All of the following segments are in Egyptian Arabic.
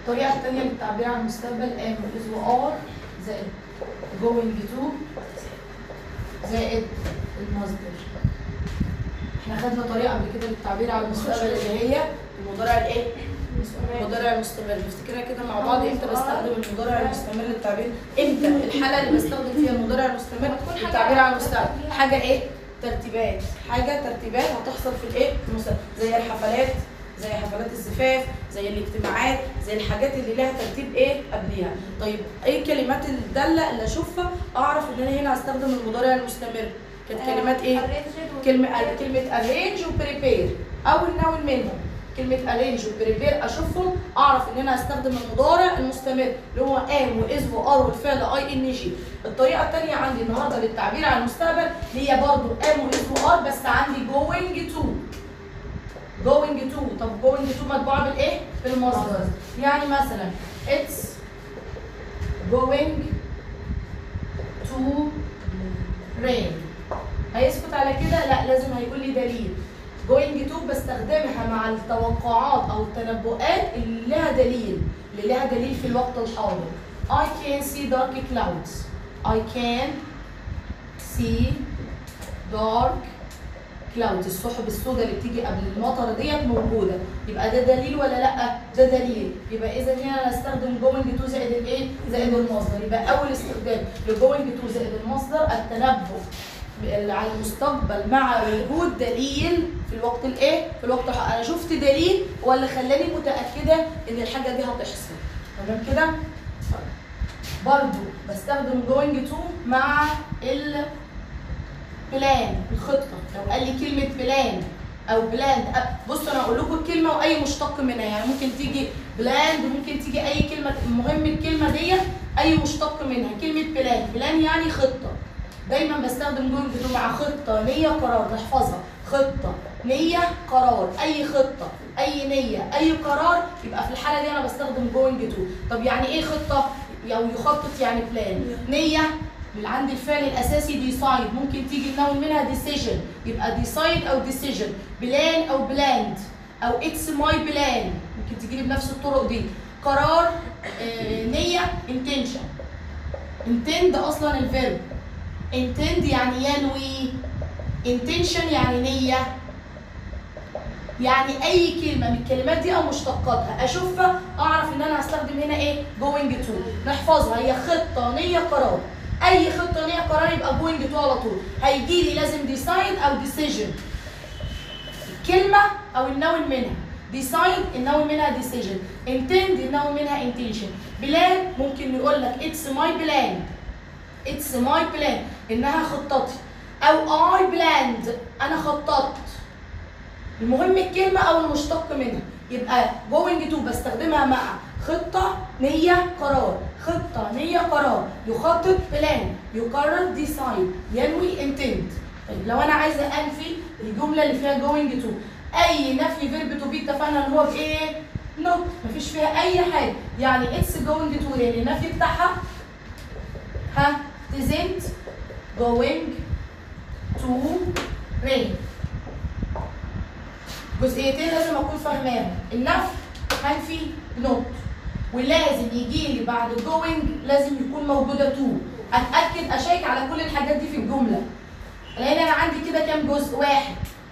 الطريقه الثانيه للتعبير عن المستقبل ام از وار زائد going to زائد المصدر احنا خدنا طريقه قبل كده للتعبير عن المستقبل اللي هي المضارع الايه؟ المضارع المستمر نفتكرها كده مع بعض امتى بستخدم المضارع المستمر للتعبير امتى الحاله اللي بستخدم فيها المضارع المستمر للتعبير عن المستقبل حاجه ايه ترتيبات حاجه ترتيبات هتحصل في الايه في المستقبل زي الحفلات زي حفلات الزفاف زي الاجتماعات زي الحاجات اللي لها ترتيب ايه قبليها طيب ايه الكلمات الداله اللي اشوفها اعرف ان انا هنا هستخدم المضارع المستمر كانت كلمات ايه كلمة كلمة arrange وبريبير أو النون منهم كلمة arrange وبريبير أشوفهم أعرف إن أنا هستخدم المضارع المستمر اللي هو am وإز وار والفعل أي إن جي الطريقة التانية عندي النهاردة للتعبير عن المستقبل اللي هي برضه am وإز وار بس عندي going to going to طب going to مطبوعة بالإيه؟ بالمصدر يعني مثلا it's going to rain هيسكت على كده لا لازم هيكون لي دليل جوينج تو بستخدمها مع التوقعات او التنبؤات اللي لها دليل اللي لها دليل في الوقت الحاضر I can see dark clouds I can see dark clouds السحب السوداء اللي بتيجي قبل المطر ديت موجوده يبقى ده دليل ولا لا ده دليل يبقى اذا هنا انا استخدم جوينج تو زائد الايه زائد المصدر يبقى اول استخدام لجوينج تو زائد المصدر التنبؤ على المستقبل مع وجود دليل في الوقت الايه في الوقت الحق. انا شفت دليل ولا خلاني متاكده ان الحاجه دي هتحصل تمام كده برضو بستخدم جوينج تو مع البلان الخطه لو قال لي كلمه بلان او بلاند بصوا انا هقول لكم الكلمه واي مشتق منها يعني ممكن تيجي بلاند ممكن تيجي اي كلمه المهم الكلمه ديت اي مشتق منها كلمه بلان بلان يعني خطه دايما بستخدم جوينج تو مع خطه نيه قرار نحفظها خطه نيه قرار اي خطه اي نيه اي قرار يبقى في الحاله دي انا بستخدم جوينج تو طب يعني ايه خطه او يخطط يعني بلان نيه اللي عند الفعل الاساسي ديسايد ممكن تيجي النون منها ديسيجن يبقى ديسايد او ديسيجن بلان او بلاند او اتس ماي بلان ممكن تجي لي بنفس الطرق دي قرار آه، نيه انتنشن انتند اصلا الفيرب intend يعني ينوي intention يعني نية يعني أي كلمة من الكلمات دي أو مشتقاتها أشوفها أعرف إن أنا هستخدم هنا إيه going to نحفظها هي خطة نية قرار أي خطة نية قرار يبقى going to على طول هيجي لي لازم decide أو decision كلمة أو النون منها decide النون منها decision intend النون منها intention بلان ممكن يقول لك it's my plan اتس ماي بلان انها خطتي او اي بلاند انا خططت المهم الكلمه او المشتق منها يبقى جوينج تو بستخدمها مع خطه نيه قرار خطه نيه قرار يخطط بلان يقرر ديسايد ينوي انتند طيب لو انا عايزه انفي الجمله اللي فيها جوينج تو اي نفي فيرب تو بي اتفقنا ان هو بايه نوت مفيش فيها اي حاجه يعني اتس جوينج تو يعني النفي بتاعها ها isn't going to rain جزئيتين لازم اكون فاهماهم النفي هنفي نوت ولازم يجي لي بعد going لازم يكون موجوده تو اتاكد اشيك على كل الحاجات دي في الجمله لان انا عندي كده كام جزء واحد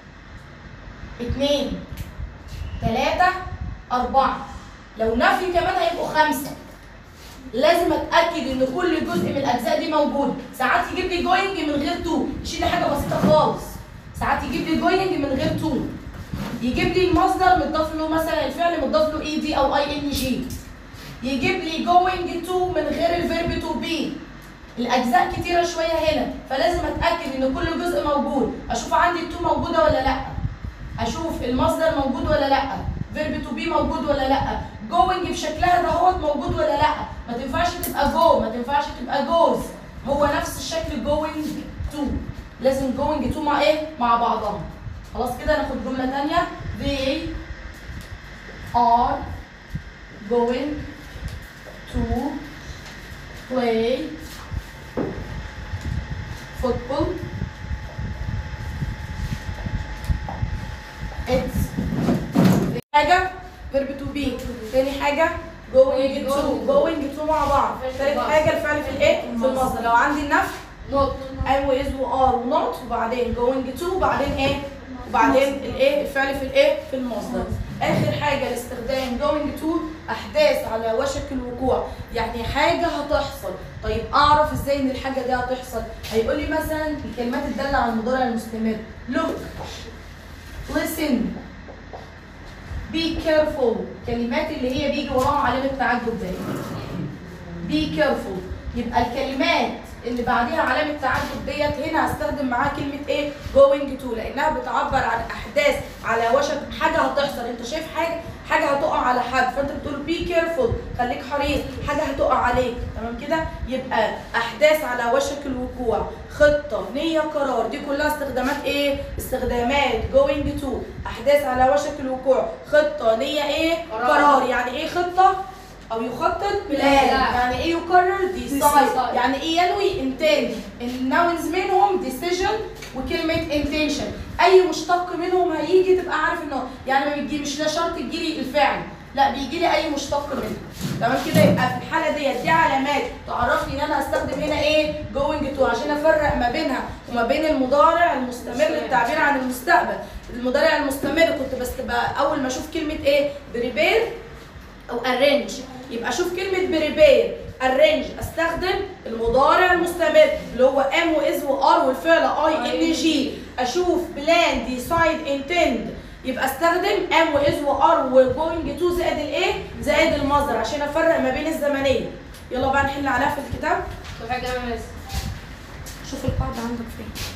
اتنين تلاته اربعه لو نفي كمان هيبقوا خمسه لازم اتاكد ان كل جزء من الاجزاء دي موجود ساعات يجيب لي جوينج من غير تو يشيل لي حاجه بسيطه خالص ساعات يجيب لي جوينج من غير تو يجيب لي المصدر متضاف له مثلا الفعل متضاف له اي دي او اي ان جي يجيب لي جوينج تو من غير الفيرب تو بي الاجزاء كتيره شويه هنا فلازم اتاكد ان كل جزء موجود اشوف عندي التو موجوده ولا لا اشوف المصدر موجود ولا لا فيرب تو بي موجود ولا لا جوينج بشكلها دهوت موجود ولا لا ما تنفعش تبقى جو ما تنفعش تبقى جوز هو نفس الشكل جوينج تو لازم جوينج تو مع ايه مع بعضها خلاص كده ناخد جمله ثانيه they are going to play football it's حاجه فيرب تو بي تاني حاجه going to going to مع بعض ثالث حاجه الفعل في الايه في المصدر لو عندي النفي نوت ام واز وار ونوت وبعدين going to وبعدين ايه وبعدين الايه الفعل في الايه في المصدر اخر حاجه لاستخدام going to احداث على وشك الوقوع يعني حاجه هتحصل طيب اعرف ازاي ان الحاجه دي هتحصل هيقول لي مثلا الكلمات الداله على المضارع المستمر look listen be careful كلمات اللي هي بيجي وراها علامه تعجب دايما be careful يبقى الكلمات اللي بعديها علامة تعجب ديت هنا هستخدم معاها كلمة ايه؟ going to لأنها بتعبر عن أحداث على وشك حاجة هتحصل، أنت شايف حاجة حاجة هتقع على حد فأنت بتقول be careful خليك حريص، حاجة هتقع عليك، تمام كده؟ يبقى أحداث على وشك الوقوع، خطة، نية، قرار، دي كلها استخدامات ايه؟ استخدامات going to، أحداث على وشك الوقوع، خطة، نية ايه؟ قرار. قرار، يعني ايه خطة؟ او يخطط بلان يعني ايه يقرر ديسايد Decide. يعني ايه ينوي انتند الناونز منهم ديسيجن وكلمه انتنشن اي مشتق منهم هيجي تبقى عارف انه يعني ما بيجي مش لا شرط تجيلي الفعل لا بيجي لي اي مشتق منه تمام كده يبقى في الحاله ديت دي علامات تعرفني ان انا هستخدم هنا ايه جوينج تو عشان افرق ما بينها وما بين المضارع المستمر للتعبير عن المستقبل المضارع المستمر كنت بس بقى اول ما اشوف كلمه ايه بريبير او arrange يبقى اشوف كلمه بريبير arrange استخدم المضارع المستمر اللي هو ام واز وار والفعل اي ان جي اشوف بلان ديسايد انتند يبقى استخدم ام واز وار وجوينج تو زائد الايه زائد المصدر عشان افرق ما بين الزمنيه يلا بقى نحل عليها في الكتاب طب حاجة أنا شوف القاعده عندك فين